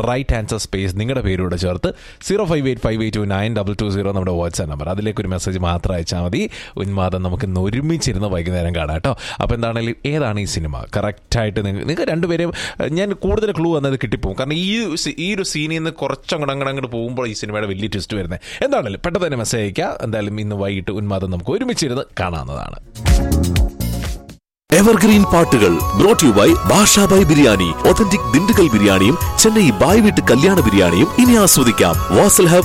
right answer space നിങ്ങളുടെ പേരൂടെ ചേർത്ത് zero five eight five eight two nine double two zero നമ്മുടെ WhatsApp number അതിലേക്ക് ഒരു മെസ്സേജ് മാത്രം അയച്ചാൽ മതി ഉന്മാദം നമുക്ക് ഇന്ന് ഒരുമിച്ചിരുന്ന് വൈകുന്നേരം കാണാം കേട്ടോ അപ്പോൾ എന്താണെങ്കിലും ഏതാണ് ഈ സിനിമ കറക്റ്റായിട്ട് നിങ്ങൾ നിങ്ങൾക്ക് രണ്ടുപേരും ഏഹ്, ഞാൻ കൂടുതൽ ക്ലൂ വന്നത് കിട്ടിപ്പോകും കാരണം ഈ ഒരു സി- ഈ ഒരു സീനിൽ നിന്ന് കുറച്ചങ്ങോട്ട് അങ്ങോട്ട് അങ്ങോട്ട് പോകുമ്പോൾ ഈ സിനിമയുടെ വലിയ ട്വിസ്റ്റ് വരുന്നത് എന്താണെങ്കിലും പെട്ടെന്ന് തന്നെ മെസ്സേജ് അയക്കുക എന്തായാലും ഇന്ന് വൈകിട്ട് ഉന്മാദം നമുക്ക് ഒരുമിച്ചിരുന്ന് കാണാവുന്നതാണ് എവർഗ്രീൻ പാട്ടുകൾ brought you by Basha Bhai biryani authentic Dindigul ബിരിയാണിയും ചെന്നൈ ബായ് വീട്ട് കല്യാണ ബിരിയാണിയും ഇനി ആസ്വദിക്കാം വാസൽ ഹബ്